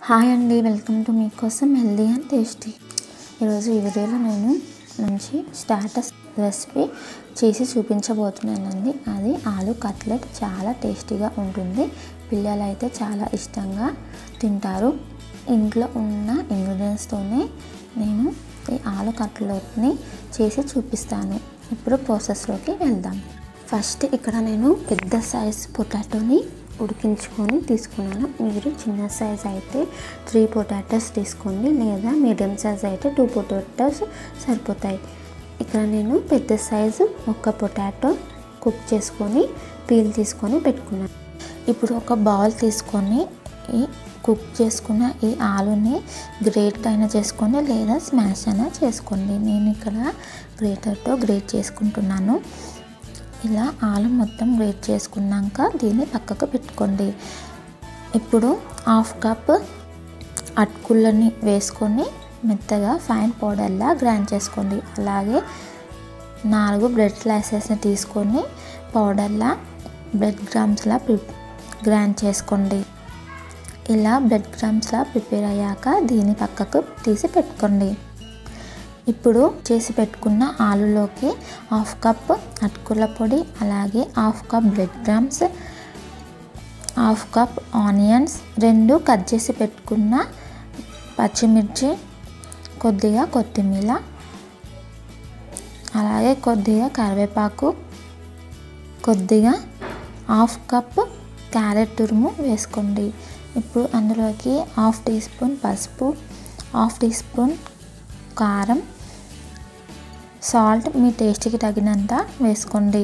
hi అండి welcome to మీకోసం healthy and tasty ఈరోజు ఈ వీడియోలో నేను మంచి స్టాటస్ రెసిపీ చేసి చూపించబోతున్నానండి అది ఆలు కట్లెట్ చాలా టేస్టీగా ఉంటుంది పిల్లలు అయితే చాలా ఇష్టంగా తింటారు ఇంట్లో ఉన్న ఇంగ్రీడియంట్స్తోనే నేను ఈ ఆలు కట్లెట్ని చేసి చూపిస్తాను ఇప్పుడు ప్రాసెస్లోకి వెళ్దాం ఫస్ట్ ఇక్కడ నేను పెద్ద సైజ్ పొటాటోని ఉడికించుకొని తీసుకున్నాను మీరు చిన్న సైజ్ అయితే త్రీ పొటాటోస్ తీసుకోండి లేదా మీడియం సైజ్ అయితే టూ పొటాటోస్ సరిపోతాయి ఇక్కడ నేను పెద్ద సైజు ఒక పొటాటో కుక్ చేసుకొని పీల్ తీసుకొని పెట్టుకున్నాను ఇప్పుడు ఒక బౌల్ తీసుకొని ఈ కుక్ చేసుకున్న ఈ ఆలుని గ్రేట్ అయినా చేసుకోండి లేదా స్మాష్ అయినా చేసుకోండి నేను ఇక్కడ గ్రేటర్తో గ్రేట్ చేసుకుంటున్నాను ఇలా ఆలు మొత్తం గ్రేట్ చేసుకున్నాక దీన్ని పక్కకు పెట్టుకోండి ఇప్పుడు హాఫ్ కప్ అటుకులని వేసుకొని మెత్తగా ఫైన్ పౌడర్లా గ్రైండ్ చేసుకోండి అలాగే నాలుగు బ్రెడ్ స్లైసెస్ని తీసుకొని పౌడర్లా బ్రెడ్ గ్రామ్స్లా ప్రి గ్రైండ్ చేసుకోండి ఇలా బ్రెడ్ గ్రామ్స్లా ప్రిపేర్ అయ్యాక దీన్ని పక్కకు తీసి పెట్టుకోండి ఇప్పుడు చేసి పెట్టుకున్న ఆలులోకి హాఫ్ కప్ అటుకుల పొడి అలాగే half cup bread crumbs half cup onions రెండు కట్ చేసి పెట్టుకున్న పచ్చిమిర్చి కొద్దిగా కొత్తిమీర అలాగే కొద్దిగా కరివేపాకు కొద్దిగా హాఫ్ కప్ క్యారెట్ తురుము వేసుకోండి ఇప్పుడు అందులోకి హాఫ్ టీ స్పూన్ పసుపు హాఫ్ టీ స్పూన్ కారం సాల్ట్ మీ టేస్ట్కి తగినంత వేసుకోండి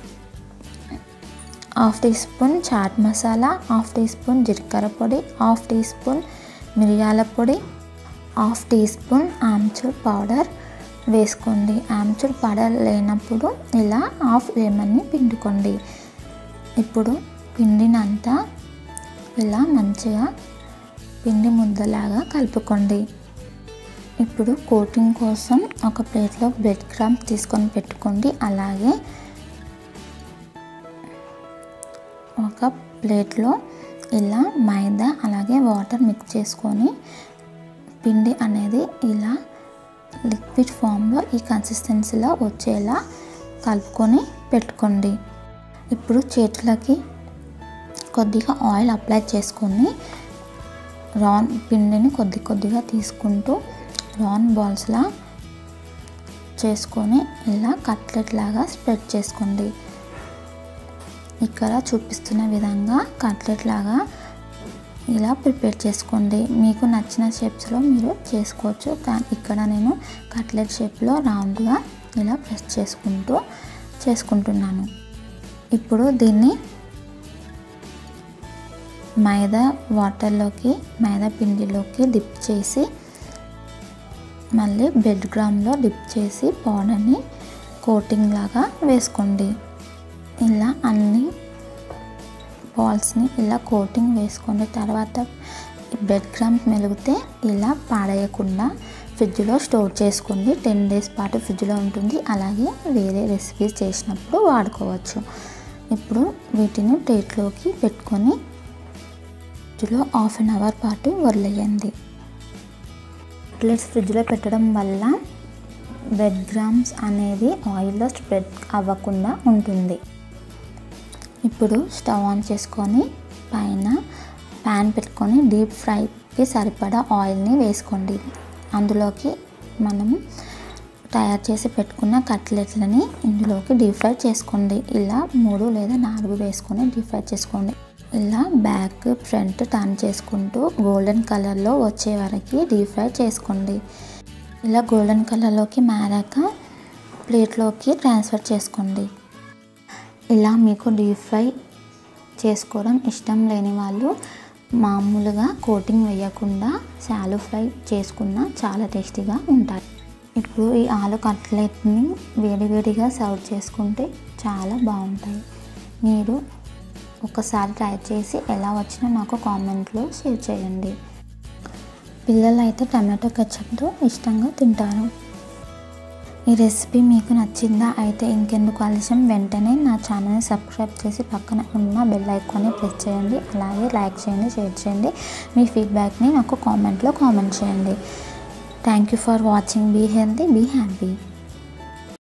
half teaspoon chaat masala half teaspoon జీలకర్ర పొడి హాఫ్ టీ స్పూన్ మిరియాల పొడి half teaspoon amchur powder వేసుకోండి ఆమ్చూర్ పౌడర్ లేనప్పుడు ఇలా హాఫ్ లెమన్ని పిండుకోండి ఇప్పుడు పిండినంతా ఇలా మంచిగా పిండి ముద్దలాగా కలుపుకోండి ఇప్పుడు కోటింగ్ కోసం ఒక ప్లేట్లో బ్రెడ్ క్రమ్స్ తీసుకొని పెట్టుకోండి అలాగే ఒక ప్లేట్లో ఇలా మైదా అలాగే వాటర్ మిక్స్ చేసుకొని పిండి అనేది ఇలా లిక్విడ్ ఫామ్లో ఈ కన్సిస్టెన్సీలో వచ్చేలా కలుపుకొని పెట్టుకోండి ఇప్పుడు చేతులకి కొద్దిగా ఆయిల్ అప్లై చేసుకొని రాన్ పిండిని కొద్ది కొద్దిగా తీసుకుంటూ రాన్ బాల్స్లా చేసుకొని ఇలా కట్లెట్ లాగా స్ప్రెడ్ చేసుకోండి ఇక్కడ చూపిస్తున్న విధంగా కట్లెట్ లాగా ఇలా ప్రిపేర్ చేసుకోండి మీకు నచ్చిన షేప్స్లో మీరు చేసుకోవచ్చు కానీ ఇక్కడ నేను కట్లెట్ షేప్లో రౌండ్గా ఇలా ప్రెస్ చేసుకుంటూ చేసుకుంటున్నాను ఇప్పుడు దీన్ని మైదా వాటర్లోకి మైదా పిండిలోకి డిప్ చేసి మళ్ళీ బెడ్ గ్రామ్లో డిప్ చేసి పౌడర్ని కోటింగ్ లాగా వేసుకోండి ఇలా అన్ని బాల్స్ని ఇలా కోటింగ్ వేసుకోండి తర్వాత బెడ్ గ్రామ్స్ మెలిగితే ఇలా పాడేయకుండా ఫ్రిడ్జ్లో స్టోర్ చేసుకోండి టెన్ డేస్ పాటు ఫ్రిడ్జ్లో ఉంటుంది అలాగే వేరే రెసిపీస్ చేసినప్పుడు వాడుకోవచ్చు ఇప్పుడు వీటిని ప్లేట్లోకి పెట్టుకొని ఫ్రిడ్జ్లో హాఫ్ అన్ అవర్ పాటు వదిలేయండి కట్లెట్స్ ఫ్రిడ్జ్లో పెట్టడం వల్ల బ్రెడ్ గ్రామ్స్ అనేది ఆయిల్లో స్ప్రెడ్ అవ్వకుండా ఉంటుంది ఇప్పుడు స్టవ్ ఆన్ చేసుకొని పైన ప్యాన్ పెట్టుకొని డీప్ ఫ్రైకి సరిపడా ఆయిల్ని వేసుకోండి అందులోకి మనం తయారు చేసి పెట్టుకున్న కట్లెట్లని ఇందులోకి డీప్ ఫ్రై చేసుకోండి ఇలా మూడు లేదా నాలుగు వేసుకొని డీప్ ఫ్రై చేసుకోండి ఇలా బ్యాక్ ఫ్రంట్ టర్న్ చేసుకుంటూ గోల్డెన్ కలర్లో వచ్చే వరకు డీప్ ఫ్రై చేసుకోండి ఇలా గోల్డెన్ కలర్లోకి మారాక ప్లేట్లోకి ట్రాన్స్ఫర్ చేసుకోండి ఇలా మీకు డీప్ ఫ్రై చేసుకోవడం ఇష్టం లేని వాళ్ళు మామూలుగా కోటింగ్ వేయకుండా శాలో ఫ్రై చేసుకున్న చాలా టేస్టీగా ఉంటాయి ఇప్పుడు ఈ ఆలు కట్లెట్ని వేడివేడిగా సర్వ్ చేసుకుంటే చాలా బాగుంటాయి మీరు ఒకసారి ట్రై చేసి ఎలా వచ్చినా నాకు కామెంట్లో షేర్ చేయండి పిల్లలు అయితే టమాటో కచ్చప్తో ఇష్టంగా తింటారు ఈ రెసిపీ మీకు నచ్చిందా అయితే ఇంకెందుకు ఆలస్యం వెంటనే నా ఛానల్ని సబ్స్క్రైబ్ చేసి పక్కన ఉన్న బెల్ ఐకాన్ని ప్రెస్ చేయండి అలాగే లైక్ చేయండి షేర్ చేయండి మీ ఫీడ్బ్యాక్ని నాకు కామెంట్లో కామెంట్ చేయండి thank you for watching be healthy be happy